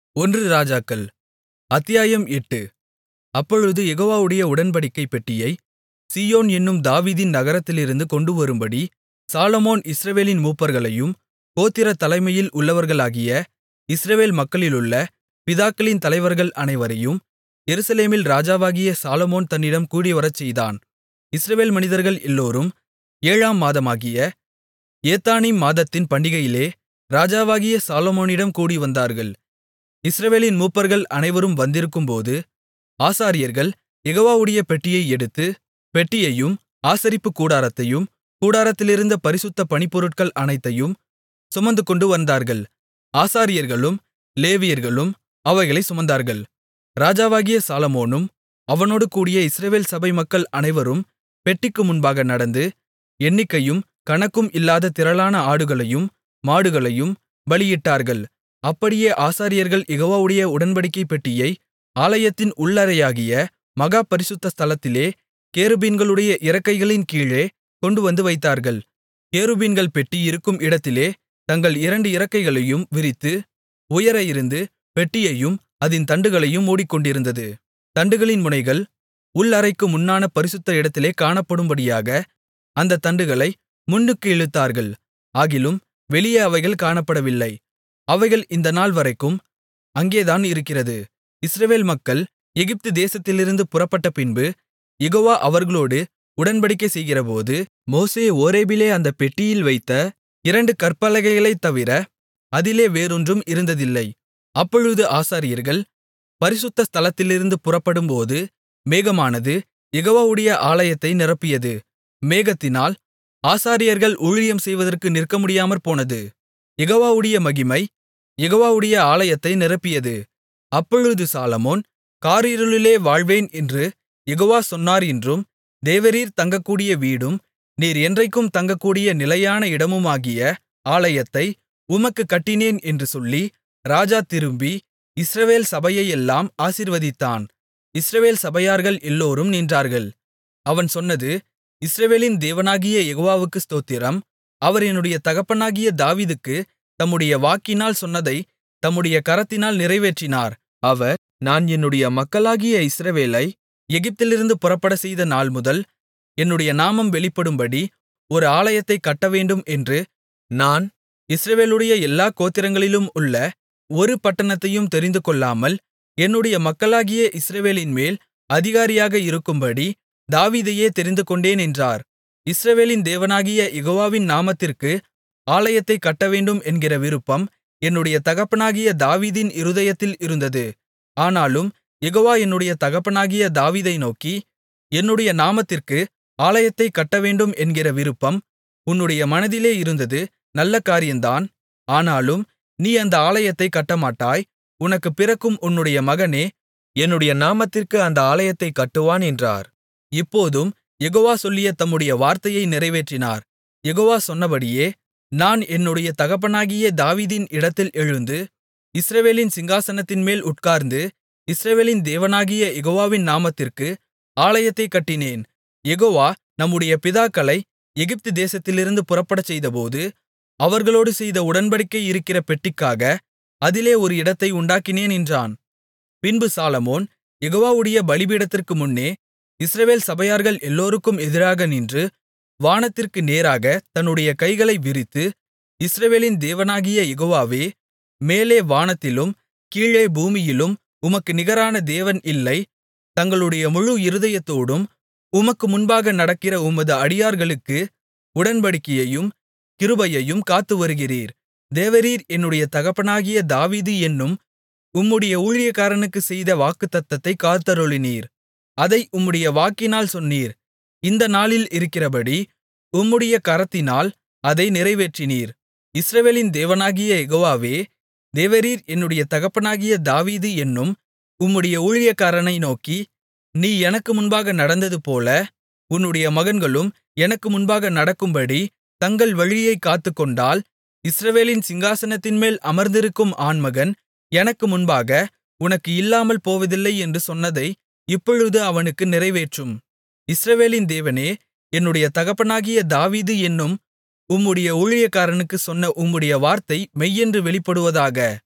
ஒன்று ராஜாக்கள் அத்தியாயம் எட்டு அப்பொழுது யெகோவாவுடைய உடன்படிக்கைப் பெட்டியை சீயோன் என்னும் தாவீதின் நகரத்திலிருந்து கொண்டுவரும்படி சாலொமோன் இஸ்ரவேலின் மூப்பர்களையும் கோத்திரத் தலைமையில் உள்ளவர்களாகிய இஸ்ரவேல் மக்களிலுள்ள பிதாக்களின் தலைவர்கள் அனைவரையும் எருசலேமில் ராஜாவாகிய சாலொமோன் தன்னிடம் கூடிவரச்செய்தான் இஸ்ரவேல் மனிதர்கள் எல்லோரும் ஏழாம் மாதமாகிய ஏத்தானீம் மாதத்தின் பண்டிகையிலே ராஜாவாகிய சாலொமோனிடம் கூடிவந்தார்கள் இஸ்ரவேலின் மூப்பர்கள் அனைவரும் வந்திருக்கும்போது ஆசாரியர்கள் யெகோவாவுடைய பெட்டியை எடுத்து பெட்டியையும் ஆசரிப்புக் கூடாரத்தையும் கூடாரத்திலிருந்த பரிசுத்த பணிப்பொருட்கள் அனைத்தையும் சுமந்துகொண்டு வந்தார்கள் ஆசாரியர்களும் லேவியர்களும் அவைகளைச் சுமந்தார்கள் ராஜாவாகிய சாலொமோனும் அவனோடு கூடிய இஸ்ரவேல் சபை மக்கள் அனைவரும் பெட்டிக்கு முன்பாக நடந்து எண்ணிக்கையும் கணக்கும் இல்லாத திரளான ஆடுகளையும் மாடுகளையும் பலியிட்டார்கள் அப்படியே ஆசாரியர்கள் யெகோவாவுடைய உடன்படிக்கைப் பெட்டியை ஆலயத்தின் உள்ளறையாகிய மகா பரிசுத்த ஸ்தலத்திலே கேருபீன்களுடைய இறக்கைகளின் கீழே கொண்டுவந்து வைத்தார்கள் கேருபீன்கள் பெட்டி இருக்கும் இடத்திலே தங்கள் இரண்டு இறக்கைகளையும் விரித்து உயர இருந்து பெட்டியையும் அதின் தண்டுகளையும் மூடிக்கொண்டிருந்தது தண்டுகளின் முனைகள் உள் அறைக்கு முன்னான பரிசுத்த இடத்திலே காணப்படும்படியாக அந்தத் தண்டுகளை முன்னுக்கு இழுத்தார்கள் ஆகிலும் வெளியே அவைகள் காணப்படவில்லை அவைகள் இந்த நாள்வரைக்கும் அங்கேதான் இருக்கிறது இஸ்ரவேல் மக்கள் எகிப்து தேசத்திலிருந்து புறப்பட்டபின்பு யெகோவா அவர்களோடு உடன்படிக்கை செய்கிறபோது மோசே ஓரேபிலே அந்தப் பெட்டியில் வைத்த இரண்டு கற்பலகைகளைத் தவிர அதிலே வேறொன்றும் இருந்ததில்லை அப்பொழுது ஆசாரியர்கள் பரிசுத்த ஸ்தலத்திலிருந்து புறப்படும்போது மேகமானது யெகோவாவுடைய ஆலயத்தை நிரப்பியது மேகத்தினால் ஆசாரியர்கள் ஊழியம் செய்வதற்கு நிற்கமுடியாமற்போனது யெகோவாவுடைய மகிமை யெகோவாவுடைய ஆலயத்தை நிரப்பியது அப்பொழுது சாலொமோன் காரிருளிலே வாழ்வேன் என்று யெகோவா சொன்னார் என்றும் தேவரீர் தங்கக்கூடிய வீடும் நீர் என்றைக்கும் தங்கக்கூடிய நிலையான இடமுமாகிய ஆலயத்தை உமக்குக் கட்டினேன் என்று சொல்லி ராஜா திரும்பி இஸ்ரவேல் சபையையெல்லாம் ஆசீர்வதித்தான் இஸ்ரவேல் சபையார்கள் எல்லோரும் நின்றார்கள் அவன் சொன்னது இஸ்ரவேலின் தேவனாகிய யெகோவாவுக்கு ஸ்தோத்திரம் அவர் என்னுடைய தகப்பனாகிய தாவீதுக்கு தம்முடைய வாக்கினால் சொன்னதை தம்முடைய கரத்தினால் நிறைவேற்றினார் அவர் நான் என்னுடைய மக்களாகிய இஸ்ரவேலை எகிப்திலிருந்து புறப்படச் செய்த நாள்முதல் என்னுடைய நாமம் வெளிப்படும்படி ஒரு ஆலயத்தைக் கட்டவேண்டும் என்று நான் இஸ்ரவேலுடைய எல்லா கோத்திரங்களிலும் உள்ள ஒரு பட்டணத்தையும் தெரிந்துகொள்ளாமல் என்னுடைய மக்களாகிய இஸ்ரவேலின்மேல் அதிகாரியாக இருக்கும்படி தாவீதையே தெரிந்துகொண்டேன் என்றார் இஸ்ரவேலின் தேவனாகிய யெகோவாவின் நாமத்திற்கு ஆலயத்தைக் கட்டவேண்டும் என்கிற விருப்பம் என்னுடைய தகப்பனாகிய தாவீதின் இருதயத்தில் இருந்தது ஆனாலும் யெகோவா என்னுடைய தகப்பனாகிய தாவீதை நோக்கி என்னுடைய நாமத்திற்கு ஆலயத்தைக் கட்டவேண்டும் என்கிற விருப்பம் உன்னுடைய மனதிலே இருந்தது நல்ல காரியந்தான் ஆனாலும் நீ அந்த ஆலயத்தைக் கட்டமாட்டாய் உனக்குப் பிறக்கும் உன்னுடைய மகனே என்னுடைய நாமத்திற்கு அந்த ஆலயத்தைக் கட்டுவான் என்றார் இப்போதும் யெகோவா சொல்லிய தம்முடைய வார்த்தையை நிறைவேற்றினார் யெகோவா சொன்னபடியே நான் என்னுடைய தகப்பனாகிய தாவீதின் இடத்தில் எழுந்து இஸ்ரவேலின் சிங்காசனத்தின்மேல் உட்கார்ந்து இஸ்ரவேலின் தேவனாகிய யெகோவாவின் நாமத்திற்கு ஆலயத்தைக் கட்டினேன் யெகோவா நம்முடைய பிதாக்களை எகிப்து தேசத்திலிருந்து புறப்படச் செய்தபோது அவர்களோடு செய்த உடன்படிக்கை இருக்கிற பெட்டிக்காக அதிலே ஒரு இடத்தை உண்டாக்கினேன் என்றான் பின்பு சாலமோன் யெகோவாவுடைய பலிபீடத்திற்கு முன்னே இஸ்ரவேல் சபையார்கள் எல்லோருக்கும் எதிராக நின்று வானத்திற்கு நேராக தன்னுடைய கைகளை விரித்து இஸ்ரவேலின் தேவனாகிய யெகோவாவே மேலே வானத்திலும் கீழே பூமியிலும் உமக்கு நிகரான தேவன் இல்லை தங்களுடைய முழு இருதயத்தோடும் உமக்கு முன்பாக நடக்கிற உமது அடியார்களுக்கு உடன்படிக்கையையும் கிருபையையும் காத்து வருகிறீர் தேவரீர் என்னுடைய தகப்பனாகிய தாவீது என்னும் உம்முடைய ஊழியக்காரனுக்கு செய்த வாக்குத்தத்தத்தை காத்தருளினீர் அதை உம்முடைய வாக்கினால் சொன்னீர் இந்த நாளில் இருக்கிறபடி உம்முடைய கரத்தினால் அதை நிறைவேற்றினீர் இஸ்ரவேலின் தேவனாகிய யெகோவாவே தேவரீர் என்னுடைய தகப்பனாகிய தாவீது என்னும் உம்முடைய ஊழியக்காரனை நோக்கி நீ எனக்கு முன்பாக நடந்ததுபோல உன்னுடைய மகன்களும் எனக்கு முன்பாக நடக்கும்படி தங்கள் வழியைக் காத்துக்கொண்டால் இஸ்ரவேலின் சிங்காசனத்தின்மேல் அமர்ந்திருக்கும் ஆண்மகன் எனக்கு முன்பாக உனக்கு இல்லாமல் போவதில்லை என்று சொன்னதை இப்பொழுது அவனுக்கு நிறைவேற்றும் இஸ்ரவேலின் தேவனே என்னுடைய தகப்பனாகிய தாவீது என்னும் உம்முடைய ஊழியக்காரனுக்குச் சொன்ன உம்முடைய வார்த்தை மெய்யென்று வெளிப்படுவதாக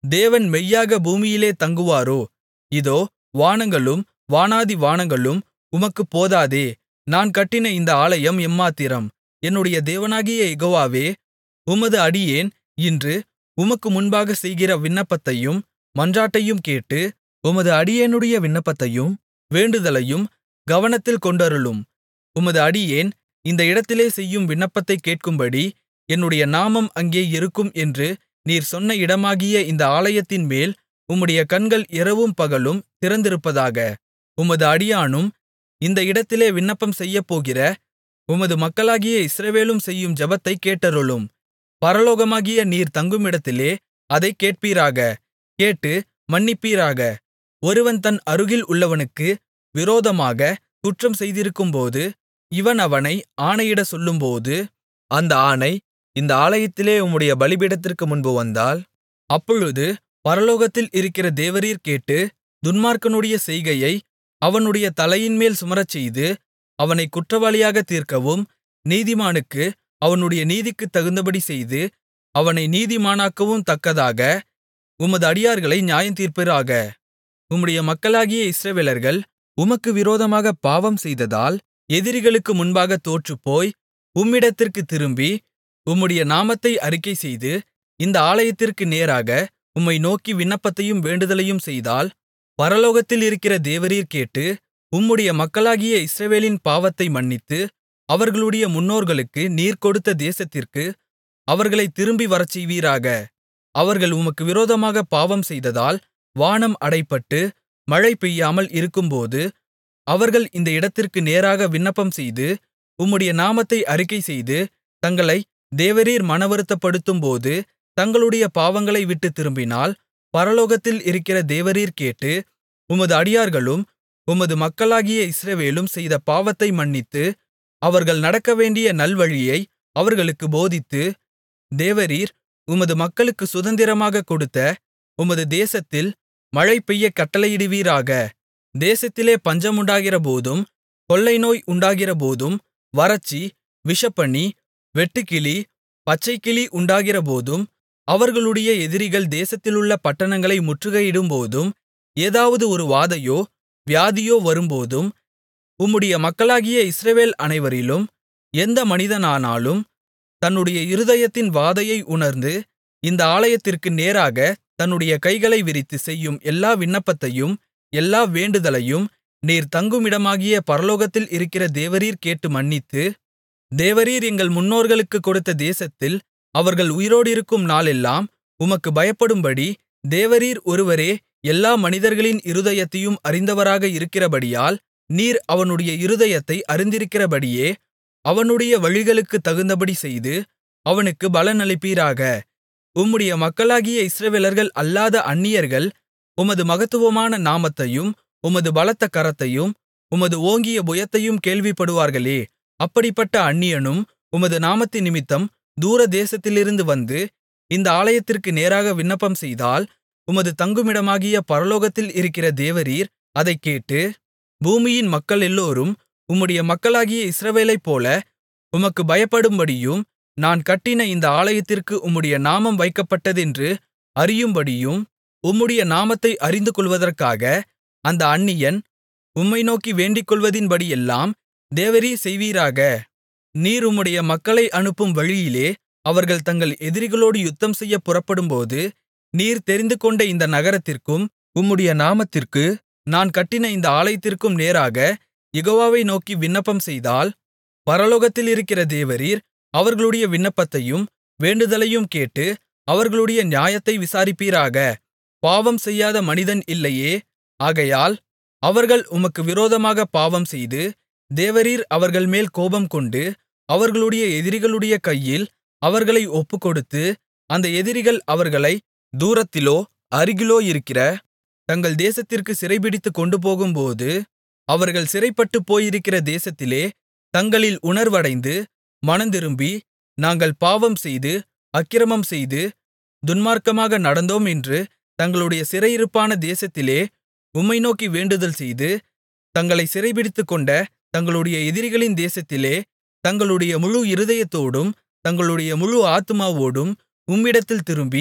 தேவன் மெய்யாக பூமியிலே தங்குவாரோ இதோ வானங்களும் வானாதி வானங்களும் உமக்குப் போதாதே நான் கட்டின இந்த ஆலயம் எம்மாத்திரம் என்னுடைய தேவனாகிய யெகோவாவே உமது அடியேன் இன்று உமக்கு முன்பாக செய்கிற விண்ணப்பத்தையும் மன்றாட்டையும் கேட்டு உமது அடியேனுடைய விண்ணப்பத்தையும் வேண்டுதலையும் கவனத்தில் கொண்டருளும் உமது அடியேன் இந்த இடத்திலே செய்யும் விண்ணப்பத்தைக் கேட்கும்படி என்னுடைய நாமம் அங்கே இருக்கும் என்று நீர் சொன்ன இடமாகிய இந்த ஆலயத்தின்மேல் உம்முடைய கண்கள் இரவும் பகலும் திறந்திருப்பதாக உமது அடியானும் இந்த இடத்திலே விண்ணப்பம் செய்யப்போகிற உமது மக்களாகிய இஸ்ரவேலும் செய்யும் ஜெபத்தைக் கேட்டருளும் பரலோகமாகிய நீர் தங்குமிடத்திலே அதைக் கேட்பீராக கேட்டு மன்னிப்பீராக ஒருவன் தன் அருகில் உள்ளவனுக்கு விரோதமாக குற்றம் செய்திருக்கும்போது இவன் அவனை ஆணையிடச் சொல்லும்போது அந்த ஆணை இந்த ஆலயத்திலே உம்முடைய பலிபீடத்திற்கு முன்பு வந்தால் அப்பொழுது பரலோகத்தில் இருக்கிற தேவரீர் கேட்டு துன்மார்க்கனுடைய செய்கையை அவனுடைய தலையின்மேல் சுமரச்செய்து அவனைக் குற்றவாளியாகத் தீர்க்கவும் நீதிமானுக்கு அவனுடைய நீதிக்குத் தகுந்தபடி செய்து அவனை நீதிமானாக்கவும் தக்கதாக உமது அடியார்களை நியாயந்தீர்ப்பீராக உம்முடைய மக்களாகிய இஸ்ரவேலர்கள் உமக்கு விரோதமாகப் பாவம் செய்ததால் எதிரிகளுக்கு முன்பாகத் தோற்றுப்போய் உம்மிடத்திற்குத் திரும்பி உம்முடைய நாமத்தை அறிக்கைசெய்து இந்த ஆலயத்திற்கு நேராக உம்மை நோக்கி விண்ணப்பத்தையும் வேண்டுதலையும் செய்தால் பரலோகத்தில் இருக்கிற தேவரீர் கேட்டு உம்முடைய மக்களாகிய இஸ்ரவேலின் பாவத்தை மன்னித்து அவர்களுடைய முன்னோர்களுக்கு நீர் கொடுத்த தேசத்திற்கு அவர்களைத் திரும்பி வரச்செய்வீராக அவர்கள் உமக்கு விரோதமாகப் பாவம் செய்ததால் வானம் அடைபட்டு மழை பெய்யாமல் இருக்கும்போது அவர்கள் இந்த இடத்திற்கு நேராக விண்ணப்பம்செய்து உம்முடைய நாமத்தை அறிக்கைசெய்து தங்களை தேவரீர் மனவருத்தப்படுத்தும்போது தங்களுடைய பாவங்களை விட்டுத் திரும்பினால் பரலோகத்தில் இருக்கிற தேவரீர் கேட்டு உமது அடியார்களும் உமது மக்களாகிய இஸ்ரவேலும் செய்த பாவத்தை மன்னித்து அவர்கள் நடக்கவேண்டிய நல்வழியை அவர்களுக்குப் போதித்து தேவரீர் உமது மக்களுக்கு சுதந்திரமாகக் கொடுத்த உமது தேசத்தில் மழை பெய்யக் கட்டளையிடுவீராக தேசத்திலே பஞ்சமுண்டாகிறபோதும் கொள்ளைநோய் உண்டாகிறபோதும் வறட்சி விஷப்பனி வெட்டுக்கிளி பச்சைக்கிளி உண்டாகிறபோதும் அவர்களுடைய எதிரிகள் தேசத்திலுள்ள பட்டணங்களை முற்றுகையிடும்போதும் ஏதாவது ஒரு வாதையோ வியாதியோ வரும்போதும் உம்முடைய மக்களாகிய இஸ்ரவேல் அனைவரிலும் எந்த மனிதனானாலும் தன்னுடைய இருதயத்தின் வாதையை உணர்ந்து இந்த ஆலயத்திற்கு நேராக தன்னுடைய கைகளை விரித்து செய்யும் எல்லா விண்ணப்பத்தையும் எல்லா வேண்டுதலையும் நீர் தங்குமிடமாகிய பரலோகத்தில் இருக்கிற தேவரீர் கேட்டு மன்னித்து தேவரீர் எங்கள் முன்னோர்களுக்குக் கொடுத்த தேசத்தில் அவர்கள் உயிரோடிருக்கும் நாளெல்லாம் உமக்கு பயப்படும்படி தேவரீர் ஒருவரே எல்லா மனிதர்களின் இருதயத்தையும் அறிந்தவராக இருக்கிறபடியால் நீர் அவனுடைய இருதயத்தை அறிந்திருக்கிறபடியே அவனுடைய வழிகளுக்குத் தகுந்தபடி செய்து அவனுக்கு பலனளிப்பீராக உம்முடைய மக்களாகிய இஸ்ரவேலர்கள் அல்லாத அந்நியர்கள் உமது மகத்துவமான நாமத்தையும் உமது பலத்த கரத்தையும் உமது ஓங்கிய புயத்தையும் கேள்விப்படுவார்களே அப்படிப்பட்ட அந்நியனும் உமது நாமத்தினிமித்தம் தூரதேசத்திலிருந்து வந்து இந்த ஆலயத்திற்கு நேராக விண்ணப்பம் செய்தால் உமது தங்குமிடமாகிய பரலோகத்தில் இருக்கிற தேவரீர் அதைக் கேட்டு பூமியின் மக்களெல்லோரும் உம்முடைய மக்களாகிய இஸ்ரவேலைப்போல உமக்கு பயப்படும்படியும் நான் கட்டின இந்த ஆலயத்திற்கு உம்முடைய நாமம் வைக்கப்பட்டதென்று அறியும்படியும் உம்முடைய நாமத்தை அறிந்துகொள்வதற்காக அந்த அந்நியன் உம்மை நோக்கி வேண்டிக்கொள்வதின்படியெல்லாம் தேவரீர் செய்வீராக நீர் உம்முடைய மக்களை அனுப்பும் வழியிலே அவர்கள் தங்கள் எதிரிகளோடு யுத்தம்செய்யப் புறப்படும்போது நீர் தெரிந்துகொண்ட இந்த நகரத்திற்கும் உம்முடைய நாமத்திற்கு நான் கட்டின இந்த ஆலயத்திற்கும் நேராக யெகோவாவை நோக்கி விண்ணப்பம் செய்தால் பரலோகத்தில் இருக்கிற தேவரீர் அவர்களுடைய விண்ணப்பத்தையும் வேண்டுதலையும் கேட்டு அவர்களுடைய நியாயத்தை விசாரிப்பீராக பாவம் செய்யாத மனிதன் இல்லையே ஆகையால் அவர்கள் உமக்கு விரோதமாக பாவம்செய்து தேவரீர் அவர்கள்மேல் கோபம்கொண்டு அவர்களுடைய எதிரிகளுடைய கையில் அவர்களை ஒப்புக்கொடுத்து அந்த எதிரிகள் அவர்களை தூரத்திலோ அருகிலோ இருக்கிற தங்கள் தேசத்திற்கு சிறைபிடித்துக் கொண்டுபோகும்போது அவர்கள் சிறைப்பட்டுப் போயிருக்கிற தேசத்திலே தங்களில் உணர்வடைந்து மனந்திரும்பி நாங்கள் பாவம்செய்து அக்கிரமம்செய்து துன்மார்க்கமாக நடந்தோம் என்று தங்களுடைய சிறையிருப்பான தேசத்திலே உம்மை நோக்கி வேண்டுதல் செய்து தங்களை சிறைபிடித்துக்கொண்ட தங்களுடைய எதிரிகளின் தேசத்திலே தங்களுடைய முழு இருதயத்தோடும் தங்களுடைய முழு ஆத்துமாவோடும் உம்மிடத்தில் திரும்பி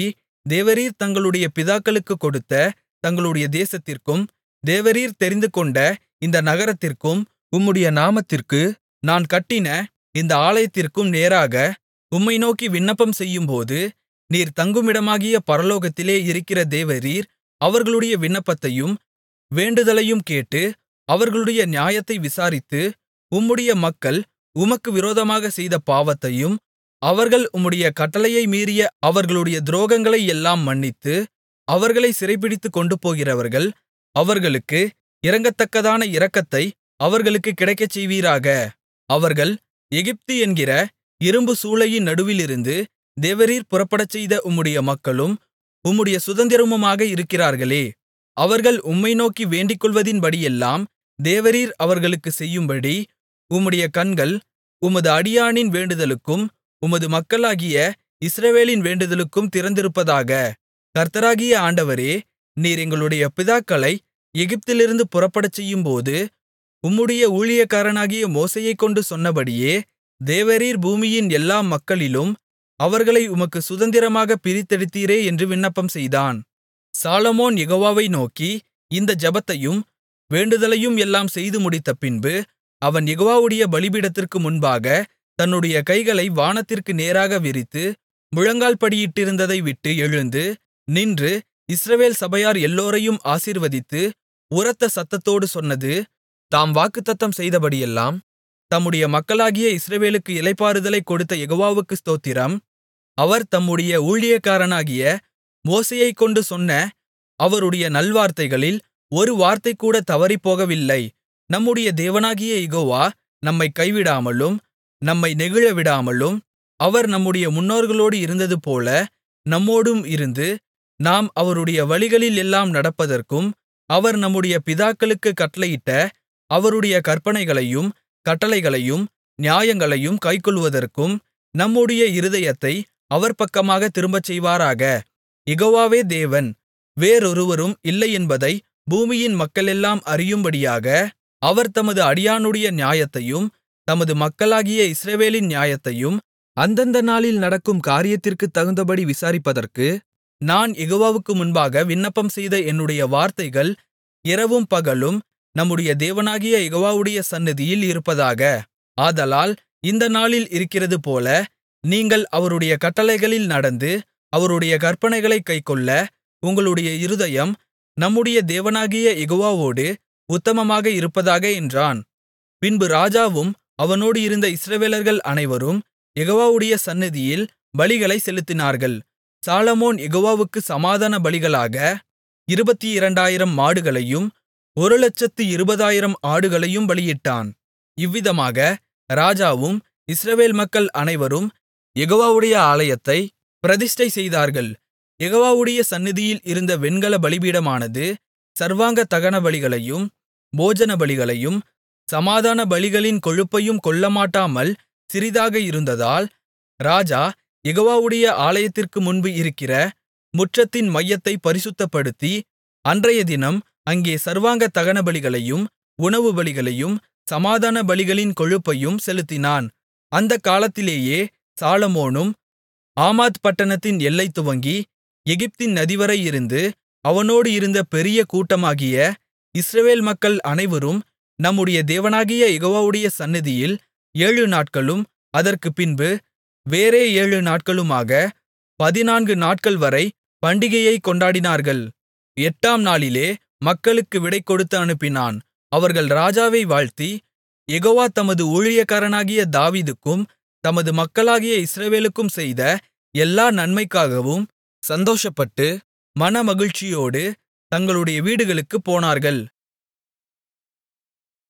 தேவரீர் தங்களுடைய பிதாக்களுக்குக் கொடுத்த தங்களுடைய தேசத்திற்கும் தேவரீர் தெரிந்துகொண்ட இந்த நகரத்திற்கும் உம்முடைய நாமத்திற்கு நான் கட்டின இந்த ஆலயத்திற்கும் நேராக உம்மை நோக்கி விண்ணப்பம் செய்யும்போது நீர் தங்குமிடமாகிய பரலோகத்திலே இருக்கிற தேவரீர் அவர்களுடைய விண்ணப்பத்தையும் வேண்டுதலையும் கேட்டு அவர்களுடைய நியாயத்தை விசாரித்து உம்முடைய மக்கள் உமக்கு விரோதமாக செய்த பாவத்தையும் அவர்கள் உம்முடைய கட்டளையை மீறிய அவர்களுடைய துரோகங்களை எல்லாம் மன்னித்து அவர்களை சிறைபிடித்துக் கொண்டுபோகிறவர்கள் அவர்களுக்கு இரங்கத்தக்கதான இரக்கத்தை அவர்களுக்குக் கிடைக்கச் செய்வீராக அவர்கள் எகிப்து என்கிற இரும்பு சூளையின் நடுவிலிருந்து தேவரீர் புறப்படச்செய்த உம்முடைய மக்களும் உம்முடைய சுதந்திரமுமாக இருக்கிறார்களே அவர்கள் உம்மை நோக்கி வேண்டிக்கொள்வதின்படியெல்லாம் தேவரீர் அவர்களுக்குச் செய்யும்படி உம்முடைய கண்கள் உமது அடியானின் வேண்டுதலுக்கும் உமது மக்களாகிய இஸ்ரவேலின் வேண்டுதலுக்கும் திறந்திருப்பதாக கர்த்தராகிய ஆண்டவரே நீர் எங்களுடைய பிதாக்களை எகிப்திலிருந்து புறப்படச்செய்யும்போது உம்முடைய ஊழியக்காரனாகிய மோசேயைக்கொண்டு சொன்னபடியே தேவரீர் பூமியின் எல்லா மக்களிலும் அவர்களை உமக்கு சுதந்திரமாகப் பிரித்தெடுத்தீரே என்று விண்ணப்பம் செய்தான் சாலொமோன் யெகோவாவை நோக்கி இந்த ஜெபத்தையும் வேண்டுதலையும் எல்லாம் செய்து முடித்தபின்பு அவன் யெகோவாவுடைய பலிபீடத்திற்கு முன்பாக தன்னுடைய கைகளை வானத்திற்கு நேராக விரித்து முழங்கால்படியிட்டிருந்ததை விட்டு எழுந்து நின்று இஸ்ரவேல் சபையார் எல்லோரையும் ஆசீர்வதித்து உரத்த சத்தத்தோடு சொன்னது தாம் வாக்குத்தத்தம் செய்தபடியெல்லாம் தம்முடைய மக்களாகிய இஸ்ரவேலுக்கு இளைப்பாறுதலைக் கொடுத்த யெகோவாவுக்கு ஸ்தோத்திரம் அவர் தம்முடைய ஊழியக்காரனாகிய மோசேயைக்கொண்டு சொன்ன அவருடைய நல்வார்த்தைகளில் ஒரு வார்த்தைகூட தவறிப்போகவில்லை நம்முடைய தேவனாகிய யெகோவா நம்மைக் கைவிடாமலும் நம்மை நெகிழவிடாமலும் அவர் நம்முடைய முன்னோர்களோடு இருந்ததுபோல நம்மோடும் இருந்து நாம் அவருடைய வழிகளில் எல்லாம் நடப்பதற்கும் அவர் நம்முடைய பிதாக்களுக்குக் கட்டளையிட்ட அவருடைய கற்பனைகளையும் கட்டளைகளையும் நியாயங்களையும் கைக்கொள்வதற்கும் நம்முடைய இருதயத்தை அவர் பக்கமாக திரும்பச் செய்வாராக யெகோவாவே தேவன் வேறொருவரும் இல்லையென்பதை பூமியின் மக்களெல்லாம் அறியும்படியாக அவர் தமது அடியானுடைய நியாயத்தையும் தமது மக்களாகிய இஸ்ரவேலின் நியாயத்தையும் அந்தந்த நாளில் நடக்கும் காரியத்திற்குத் தகுந்தபடி விசாரிப்பதற்கு நான் யெகோவாவுக்கு முன்பாக விண்ணப்பம் செய்த என்னுடைய வார்த்தைகள் இரவும் பகலும் நம்முடைய தேவனாகிய யெகோவாவுடைய சந்நிதியில் இருப்பதாக ஆதலால் இந்த நாளில் இருக்கிறதுபோல நீங்கள் அவருடைய கட்டளைகளில் நடந்து அவருடைய கற்பனைகளைக் கைக்கொள்ள உங்களுடைய இருதயம் நம்முடைய தேவனாகிய யெகோவாவோடு உத்தமமாக இருப்பதாக என்றான் பின்பு ராஜாவும் அவனோடு இருந்த இஸ்ரவேலர்கள் அனைவரும் யெகோவாவுடைய சந்நிதியில் பலிகளைச் செலுத்தினார்கள் சாலொமோன் யெகோவாவுக்கு சமாதான பலிகளாக இருபத்தி இரண்டாயிரம் மாடுகளையும் ஒரு லட்சத்து இருபதாயிரம் ஆடுகளையும் பலியிட்டான் இவ்விதமாக ராஜாவும் இஸ்ரவேல் மக்கள் அனைவரும் யெகோவாவுடைய ஆலயத்தை பிரதிஷ்டை செய்தார்கள் யெகோவாவுடைய சந்நிதியில் இருந்த வெண்கல பலிபீடமானது சர்வாங்க தகனபலிகளையும் போஜனபலிகளையும் சமாதான பலிகளின் கொழுப்பையும் கொல்லமாட்டாமல் சிறிதாக இருந்ததால் ராஜா யெகோவாவுடைய ஆலயத்திற்கு முன்பு இருக்கிற முற்றத்தின் மையத்தைப் பரிசுத்தப்படுத்தி அன்றையதினம் அங்கே சர்வாங்க தகனபலிகளையும் உணவு பலிகளையும் சமாதான பலிகளின் கொழுப்பையும் செலுத்தினான் அந்தக் காலத்திலேயே சாலொமோனும் ஆமாத் பட்டணத்தின் எல்லை துவங்கி எகிப்தின் நதிவரை இருந்து அவனோடு இருந்த பெரிய கூட்டமாகிய இஸ்ரவேல் மக்கள் அனைவரும் நம்முடைய தேவனாகிய யெகோவாவுடைய சந்நிதியில் ஏழு நாட்களும் அதற்குப் பின்பு வேறே ஏழு நாட்களுமாக பதினான்கு நாட்கள்வரை பண்டிகையைக் கொண்டாடினார்கள் எட்டாம் நாளிலே மக்களுக்கு விடை கொடுத்து அனுப்பினான் அவர்கள் ராஜாவை வாழ்த்தி யெகோவா தமது ஊழியக்காரனாகிய தாவீதுக்கும் தமது மக்களாகிய இஸ்ரவேலுக்கும் செய்த எல்லா நன்மைக்காகவும் சந்தோஷப்பட்டு மனமகிழ்ச்சியோடு தங்களுடைய வீடுகளுக்குப் போனார்கள்